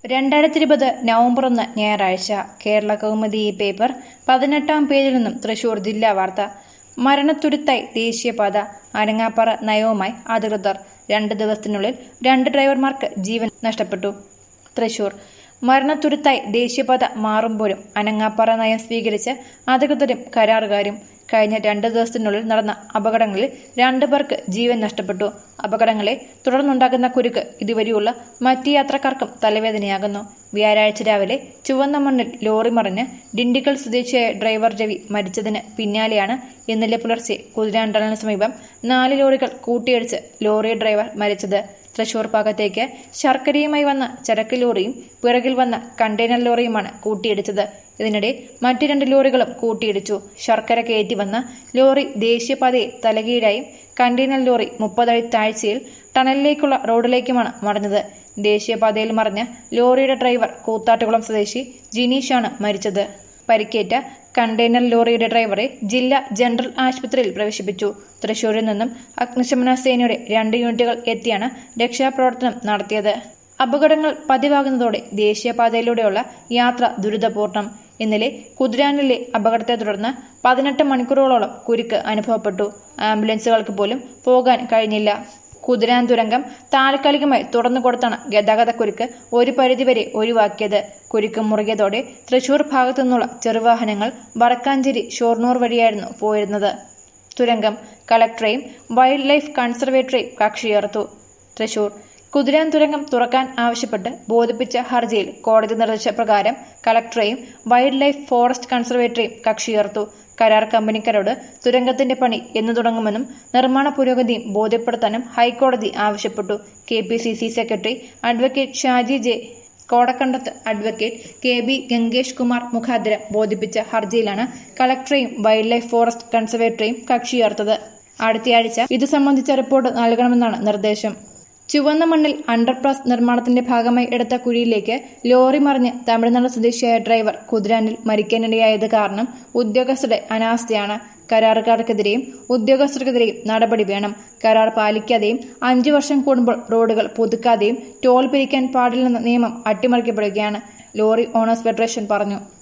രണ്ടായിരത്തി ഇരുപത് നവംബർ ഒന്ന് ഞായറാഴ്ച കേരള കൗമുദി ഈ പേപ്പർ പതിനെട്ടാം പേജിൽ നിന്നും തൃശൂർ ജില്ലാ വാർത്ത മരണത്തുരുത്തായി ദേശീയപാത അരങ്ങാപ്പാറ നയവുമായി അധികൃതർ രണ്ട് ദിവസത്തിനുള്ളിൽ രണ്ട് ഡ്രൈവർമാർക്ക് ജീവൻ നഷ്ടപ്പെട്ടു തൃശൂർ മരണത്തുരുത്തായി ദേശീയപാത മാറുമ്പോഴും അനങ്ങാപ്പാറ നയം സ്വീകരിച്ച് അധികൃതരും കരാറുകാരും കഴിഞ്ഞ രണ്ട് ദിവസത്തിനുള്ളിൽ നടന്ന അപകടങ്ങളിൽ രണ്ടു പേർക്ക് ജീവൻ നഷ്ടപ്പെട്ടു അപകടങ്ങളെ തുടർന്നുണ്ടാകുന്ന കുരുക്ക് ഇതുവരെയുള്ള മറ്റ് യാത്രക്കാർക്കും തലവേദനയാകുന്നു വ്യാഴാഴ്ച രാവിലെ ചുവന്ന മണ്ണിൽ ലോറി മറിഞ്ഞ് ഡിണ്ടിഗൽ സ്വദേശിയായ ഡ്രൈവർ രവി മരിച്ചതിന് പിന്നാലെയാണ് ഇന്നലെ പുലർച്ചെ കുതിരാണ്ടലിന് സമീപം നാല് ലോറികൾ കൂട്ടിയിടിച്ച് ലോറി ഡ്രൈവർ മരിച്ചത് തൃശൂർ ഭാഗത്തേക്ക് ശർക്കരയുമായി വന്ന ചരക്ക് ലോറിയും പിറകിൽ വന്ന കണ്ടെയ്നർ ലോറിയുമാണ് കൂട്ടിയിടിച്ചത് ഇതിനിടെ മറ്റു രണ്ട് ലോറികളും കൂട്ടിയിടിച്ചു ശർക്കര കയറ്റി വന്ന ലോറി ദേശീയപാതയിൽ തലകീഴായും കണ്ടെയ്നർ ലോറി മുപ്പതടി താഴ്ചയിൽ ടണലിലേക്കുള്ള റോഡിലേക്കുമാണ് മറിഞ്ഞത് ദേശീയപാതയിൽ മറിഞ്ഞ ലോറിയുടെ ഡ്രൈവർ കൂത്താട്ടുകുളം സ്വദേശി ജിനീഷാണ് മരിച്ചത് പരിക്കേറ്റ കണ്ടെയ്നർ ലോറിയുടെ ഡ്രൈവറെ ജില്ലാ ജനറൽ ആശുപത്രിയിൽ പ്രവേശിപ്പിച്ചു തൃശൂരിൽ നിന്നും അഗ്നിശമന സേനയുടെ രണ്ട് യൂണിറ്റുകൾ എത്തിയാണ് രക്ഷാപ്രവർത്തനം നടത്തിയത് അപകടങ്ങൾ പതിവാകുന്നതോടെ ദേശീയപാതയിലൂടെയുള്ള യാത്ര ദുരിതപൂർണം ഇന്നലെ കുതിരാനിലെ അപകടത്തെ തുടർന്ന് പതിനെട്ട് മണിക്കൂറുകളോളം കുരുക്ക് അനുഭവപ്പെട്ടു ആംബുലൻസുകൾക്ക് പോലും പോകാൻ കഴിഞ്ഞില്ല കുതിരാൻ തുരങ്കം താൽക്കാലികമായി തുറന്നുകൊടുത്താണ് ഗതാഗതക്കുരുക്ക് ഒരു പരിധിവരെ ഒഴിവാക്കിയത് കുരുക്ക് മുറുകിയതോടെ തൃശൂർ ഭാഗത്തു നിന്നുള്ള ചെറുവാഹനങ്ങൾ വടക്കാഞ്ചേരി ഷൊർണൂർ വഴിയായിരുന്നു പോയിരുന്നത് തുരങ്കം കളക്ടറെയും വൈൽഡ് ലൈഫ് കൺസർവേറ്ററെയും കക്ഷിയേർത്തു തൃശൂർ കുതിരാൻ തുരങ്കം തുറക്കാൻ ആവശ്യപ്പെട്ട് ബോധിപ്പിച്ച ഹർജിയിൽ കോടതി നിർദ്ദേശപ്രകാരം കളക്ടറെയും വൈൽഡ് ലൈഫ് ഫോറസ്റ്റ് കൺസർവേറ്ററെയും കക്ഷിയേർത്തു കരാർ കമ്പനിക്കാരോട് തുരങ്കത്തിന്റെ പണി എന്ന് തുടങ്ങുമെന്നും നിർമ്മാണ പുരോഗതിയും ബോധ്യപ്പെടുത്താനും ഹൈക്കോടതി ആവശ്യപ്പെട്ടു K P C C secretary advocate Shaji J Kodakandath advocate K B Gangesh Kumar മുഖാന്തരം ബോധിപ്പിച്ച ഹർജിയിലാണ് കളക്ടറെയും വൈൽഡ് ലൈഫ് ഫോറസ്റ്റ് കൺസർവേറ്ററെയും കക്ഷിയേർത്തത് അടുത്തയാഴ്ച ഇത് സംബന്ധിച്ച റിപ്പോർട്ട് നൽകണമെന്നാണ് നിർദ്ദേശം ചുവന്ന മണ്ണിൽ അണ്ടർപാസ് നിർമ്മാണത്തിന്റെ ഭാഗമായി എടുത്ത കുഴിയിലേക്ക് ലോറി മറിഞ്ഞ് തമിഴ്നാട് സ്വദേശിയായ ഡ്രൈവർ കുതിരാനിൽ മരിക്കാനിടയായത് കാരണം ഉദ്യോഗസ്ഥരുടെ അനാസ്ഥയാണ് കരാറുകാർക്കെതിരെയും ഉദ്യോഗസ്ഥർക്കെതിരെയും നടപടി വേണം കരാർ പാലിക്കാതെയും അഞ്ചു വർഷം കൂടുമ്പോൾ റോഡുകൾ പുതുക്കാതെയും ടോൾ പിരിക്കാൻ പാടില്ലെന്ന നിയമം അട്ടിമറിക്കപ്പെടുകയാണ് ലോറി ഓണേഴ്സ് ഫെഡറേഷൻ പറഞ്ഞു